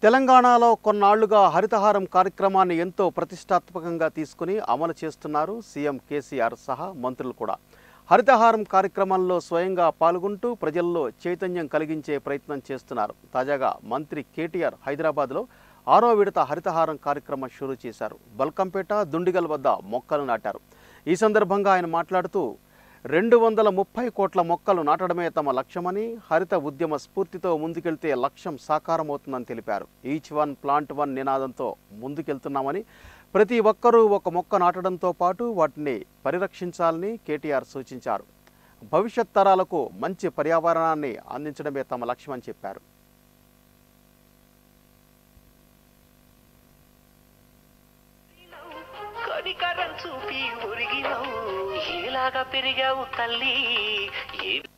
తెలంగాణలో కొన్నాళ్లుగా హరితహారం కార్యక్రమాన్ని ఎంతో ప్రతిష్టాత్మకంగా తీసుకుని అమలు చేస్తున్నారు సీఎం కేసీఆర్ సహా మంత్రులు కూడా హరితహారం కార్యక్రమంలో స్వయంగా పాల్గొంటూ ప్రజల్లో చైతన్యం కలిగించే ప్రయత్నం చేస్తున్నారు తాజాగా మంత్రి కేటీఆర్ హైదరాబాద్లో ఆరో విడత హరితహారం కార్యక్రమం షురూ చేశారు బల్కంపేట దుండిగల్ వద్ద మొక్కలు నాటారు ఈ సందర్భంగా ఆయన మాట్లాడుతూ రెండు వందల ముప్పై కోట్ల మొక్కలు నాటడమే తమ లక్ష్యమని హరిత ఉద్యమ స్ఫూర్తితో ముందుకెళ్తే లక్ష్యం సాకారమవుతుందని తెలిపారు ఈచ్ వన్ ప్లాంట్ వన్ నినాదంతో ముందుకెళ్తున్నామని ప్రతి ఒక్కరూ ఒక మొక్క నాటడంతో పాటు వాటిని పరిరక్షించాలని కేటీఆర్ సూచించారు భవిష్యత్ తరాలకు మంచి పర్యావరణాన్ని అందించడమే తమ లక్ష్యమని చెప్పారు కనికరం చూపి ఒరిగినావు ఏలాగా పెరిగావు తల్లి ఏ